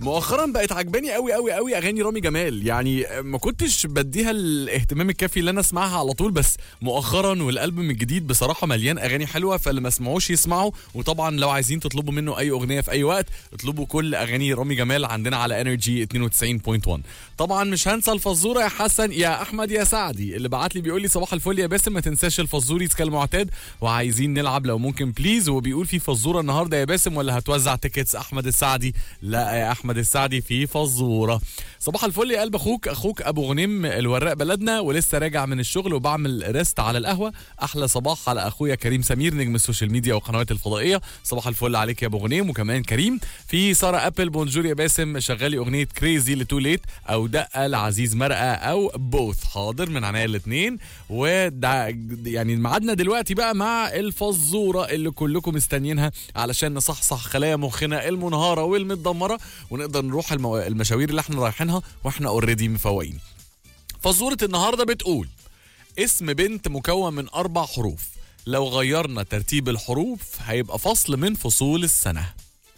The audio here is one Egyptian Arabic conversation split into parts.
مؤخرا بقت عجباني قوي قوي قوي اغاني رامي جمال يعني ما كنتش بديها الاهتمام الكافي اللي انا اسمعها على طول بس مؤخرا والالبوم الجديد بصراحه مليان اغاني حلوه فاللي ما سمعوش يسمعوا وطبعا لو عايزين تطلبوا منه اي اغنيه في اي وقت اطلبوا كل اغاني رامي جمال عندنا على انرجي 92.1 طبعا مش هنسى الفزوره يا حسن يا احمد يا سعدي اللي بعت لي بيقول لي صباح الفل يا باسم ما تنساش الفزوري كالمعتاد وعايزين نلعب لو ممكن بليز وبيقول في فزوره النهارده يا باسم ولا هتوزع تيكتس احمد السعدي لا يا احمد السعدي في فزوره صباح الفل يا قلب اخوك اخوك ابو غنيم الوراق بلدنا ولسه راجع من الشغل وبعمل ريست على القهوه احلى صباح على اخويا كريم سمير نجم السوشيال ميديا والقنوات الفضائيه صباح الفل عليك يا ابو غنيم وكمان كريم في ساره ابل بونجور يا باسم شغالي اغنيه كريزي لتو ليت او دقه لعزيز مرقه او بوث حاضر من عناية الاثنين وده يعني ميعادنا دلوقتي بقى مع الفزوره اللي كلكم مستنيينها علشان نصحصح خلايا مخنا المنهاره والمتدمره ونقدر نروح المو... المشاوير اللي احنا رايحينها واحنا اوريدي مفوقين فزوره النهارده بتقول اسم بنت مكون من اربع حروف لو غيرنا ترتيب الحروف هيبقى فصل من فصول السنه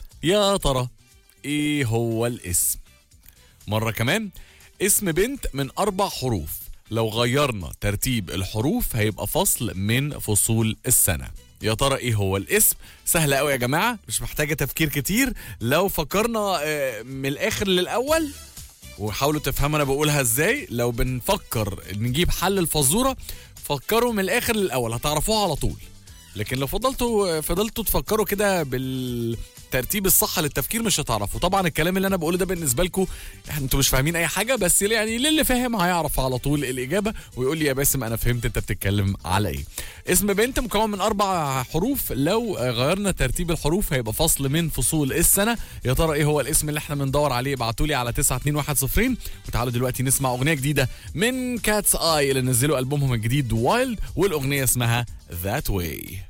يا ترى ايه هو الاسم مرة كمان اسم بنت من أربع حروف لو غيرنا ترتيب الحروف هيبقى فصل من فصول السنة يا ترى ايه هو الاسم سهل قوي يا جماعة مش محتاجة تفكير كتير لو فكرنا آه، من الآخر للأول وحاولوا تفهموا انا بقولها ازاي لو بنفكر نجيب حل الفزوره فكروا من الاخر للاول هتعرفوها على طول لكن لو فضلتوا فضلتوا تفكروا كده بالترتيب الصح للتفكير مش هتعرفوا طبعا الكلام اللي انا بقوله ده بالنسبه لكم يعني انتوا مش فاهمين اي حاجه بس يعني للي فاهم هيعرف على طول الاجابه ويقول لي يا باسم انا فهمت انت بتتكلم على ايه اسم بنت مكون من اربع حروف لو غيرنا ترتيب الحروف هيبقى فصل من فصول السنه يا ترى ايه هو الاسم اللي احنا بندور عليه ابعتوا لي على 92110 وتعالوا دلوقتي نسمع اغنيه جديده من كاتس اي اللي نزلوا البومهم الجديد وايلد والاغنيه اسمها ذات واي